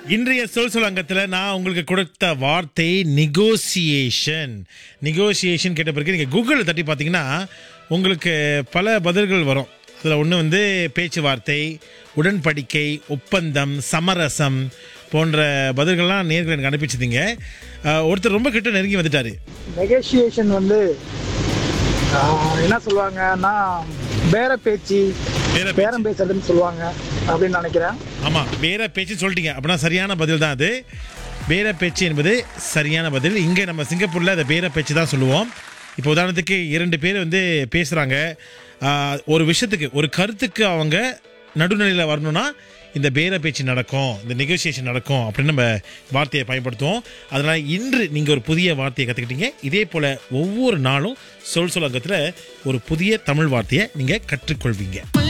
இன்றைய சொல் சொல் அங்கத்தில் நான் உங்களுக்கு கொடுத்த வார்த்தை நெகோசியேஷன் நெகோசியேஷன் கேட்ட பிறகு நீங்கள் கூகுளில் தட்டி பார்த்தீங்கன்னா உங்களுக்கு பல பதில்கள் வரும் அதில் ஒன்று வந்து பேச்சுவார்த்தை உடன்படிக்கை ஒப்பந்தம் சமரசம் போன்ற பதில்கள்லாம் நேர்கள் எனக்கு அனுப்பிச்சிருந்தீங்க அஹ், ஒருத்தர் ரொம்ப கிட்ட நெருங்கி வந்துட்டாரு நெகோசியேஷன் வந்து ஆஹ், என்ன சொல்லுவாங்கன்னா பேர பேச்சு பேர பேச்சு. பேரம் பேசுறதுன்னு சொல்லுவாங்க அப்படின்னு நினைக்கிறேன் ஆமாம் வேற பேச்சு சொல்லிட்டீங்க அப்படின்னா சரியான பதில் தான் அது பேர பேச்சு என்பது சரியான பதில் இங்கே நம்ம சிங்கப்பூரில் அதை பேர பேச்சு தான் சொல்லுவோம் இப்போ உதாரணத்துக்கு இரண்டு பேர் வந்து பேசுகிறாங்க ஒரு விஷயத்துக்கு ஒரு கருத்துக்கு அவங்க நடுநிலையில் வரணும்னா இந்த பேர பேச்சு நடக்கும் இந்த நெகோசியேஷன் நடக்கும் அப்படின்னு நம்ம வார்த்தையை பயன்படுத்துவோம் அதனால் இன்று நீங்கள் ஒரு புதிய வார்த்தையை கற்றுக்கிட்டீங்க இதே போல் ஒவ்வொரு நாளும் சொல் சொல் அங்கத்தில் ஒரு புதிய தமிழ் வார்த்தையை நீங்கள் கற்றுக்கொள்வீங்க